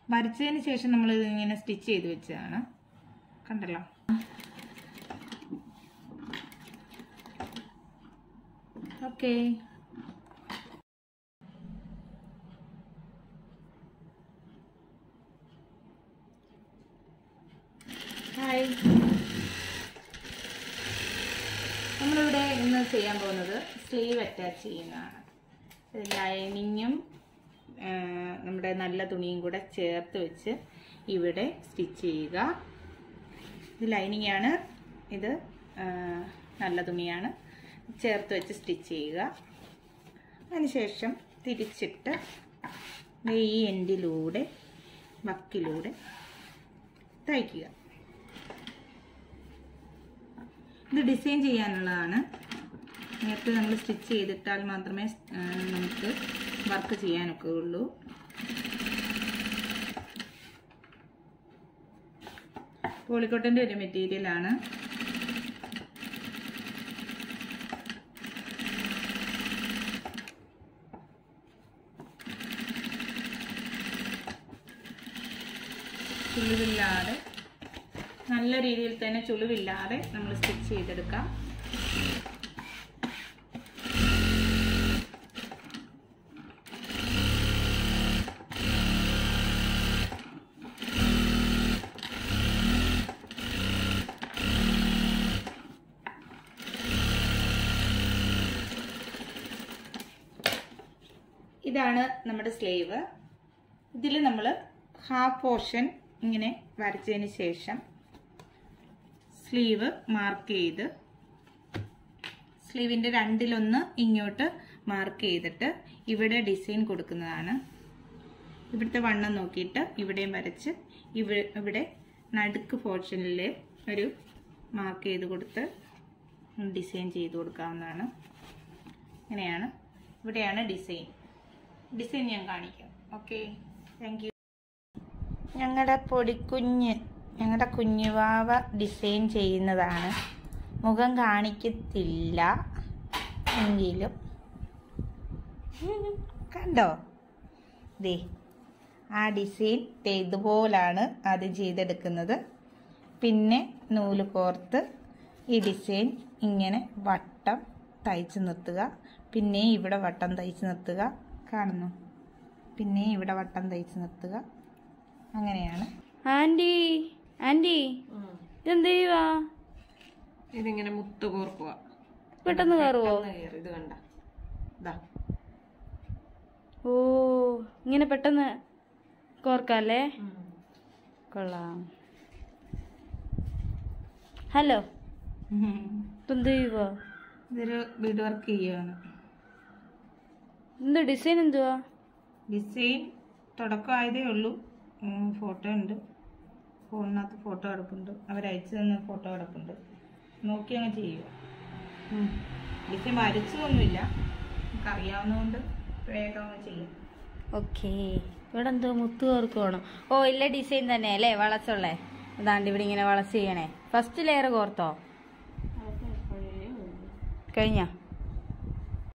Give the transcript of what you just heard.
വരച്ചതിന് ശേഷം നമ്മൾ ഇങ്ങനെ സ്റ്റിച്ച് ചെയ്ത് വെച്ചതാണ് കണ്ടല്ലോ ഓക്കേ ഹായ് നമ്മളിവിടെ ഇന്ന് ചെയ്യാൻ പോകുന്നത് സ്ലീവ് അറ്റാച്ച് ചെയ്യുന്നതാണ് ലൈനിങ്ങും നമ്മുടെ നല്ല തുണിയും കൂടെ ചേർത്ത് വെച്ച് ഇവിടെ സ്റ്റിച്ച് ചെയ്യുക ഇത് ലൈനിങ് ആണ് ഇത് ആ, നല്ല തുണിയാണ് ചേർത്ത് വെച്ച് സ്റ്റിച്ച് ചെയ്യുക അതിനുശേഷം തിരിച്ചിട്ട് ദേ ഈ എൻഡിലൂടെ വക്കിലൂടെ തയ്ക്കുക ഇത് ഡിസൈൻ ചെയ്യാനുള്ളതാണ് നേരത്തെ നമ്മൾ സ്റ്റിച്ച് ചെയ്തിട്ടാൽ മാത്രമേ ആ, നമുക്ക് വർക്ക് ചെയ്യാനൊക്കെ ഉള്ളൂ പോളിക്കോട്ടൻ്റെ ഒരു മെറ്റീരിയലാണ് ചുളിവില്ലാതെ നല്ല രീതിയിൽ തന്നെ ചുളിവില്ലാതെ നമ്മൾ സ്റ്റിച്ച് ചെയ്തെടുക്കാം ഇതാണ് നമ്മുടെ സ്ലേവ് ഇതിൽ നമ്മൾ ഹാഫ് പോർഷൻ ഇങ്ങനെ വരച്ചതിന് ശേഷം സ്ലീവ് മാർക്ക് ചെയ്ത് സ്ലീവിൻ്റെ രണ്ടിലൊന്ന് ഇങ്ങോട്ട് മാർക്ക് ചെയ്തിട്ട് ഇവിടെ ഡിസൈൻ കൊടുക്കുന്നതാണ് ഇവിടുത്തെ വണ്ണം നോക്കിയിട്ട് ഇവിടെയും വരച്ച് ഇവ ഇവിടെ നടുക്ക് പോർഷനിൽ ഒരു മാർക്ക് ചെയ്ത് കൊടുത്ത് ഡിസൈൻ ചെയ്ത് കൊടുക്കാവുന്നതാണ് ഇങ്ങനെയാണ് ഇവിടെയാണ് ഡിസൈൻ ഡിസൈൻ ഞാൻ കാണിക്കാം ഓക്കെ താങ്ക് യു ഞങ്ങളുടെ പൊടിക്കുഞ്ഞ് ഞങ്ങളുടെ കുഞ്ഞുവാവ ഡിസൈൻ ചെയ്യുന്നതാണ് മുഖം കാണിക്കത്തില്ല എങ്കിലും കണ്ടോ ദേ ആ ഡിസൈൻ ദേ ഇതുപോലാണ് ആദ്യം ചെയ്തെടുക്കുന്നത് പിന്നെ നൂല് കോർത്ത് ഈ ഡിസൈൻ ഇങ്ങനെ വട്ടം തയ്ച്ച് നിർത്തുക പിന്നെ ഇവിടെ വട്ടം തയ്ച്ച് നിർത്തുക കാണുന്നു പിന്നെ ഇവിടെ വട്ടം തയ്ച്ച് നിർത്തുക അങ്ങനെയാണ് ആന്റി ആന്റി ഇതെന്ത് ചെയ്യുവാ ഇതിങ്ങനെ മുത്ത് കോർക്കുക പെട്ടെന്ന് കയറുവോ ഇത് കണ്ട ഇതാ ഓ ഇങ്ങനെ പെട്ടെന്ന് കോർക്കല്ലേ കൊള്ളാം ഹലോ എന്ത് ചെയ്യുവാ ഇതൊരു ബീഡ് വർക്ക് ചെയ്യുകയാണ് എന്ത് ഡിസൈൻ എന്തുവാ ഡിസൈൻ തുടക്കമായതേ ഉള്ളൂ ഫോട്ടോ ഉണ്ട് ഫോണിനകത്ത് ഫോട്ടോ കിടപ്പുണ്ട് അവരയച്ചു തന്ന ഫോട്ടോ കിടപ്പുണ്ട് നോക്കി അങ്ങ് ചെയ്യുക ഡിസൈൻ വരച്ചതൊന്നുമില്ല നമുക്ക് അറിയാവുന്നതുകൊണ്ട് വേഗം അങ്ങ് ചെയ്യാം ഓക്കേ ഇവിടെ എന്തോ മുത്ത് കോർക്കുവാണോ ഓ ഇല്ല ഡിസൈൻ തന്നെ അല്ലേ വളച്ചുള്ളേ അതാണ്ട് ഇവിടെ ഇങ്ങനെ വളച്ച് ചെയ്യണേ ഫസ്റ്റ് ലെയർ കോർത്തോ കഴിഞ്ഞ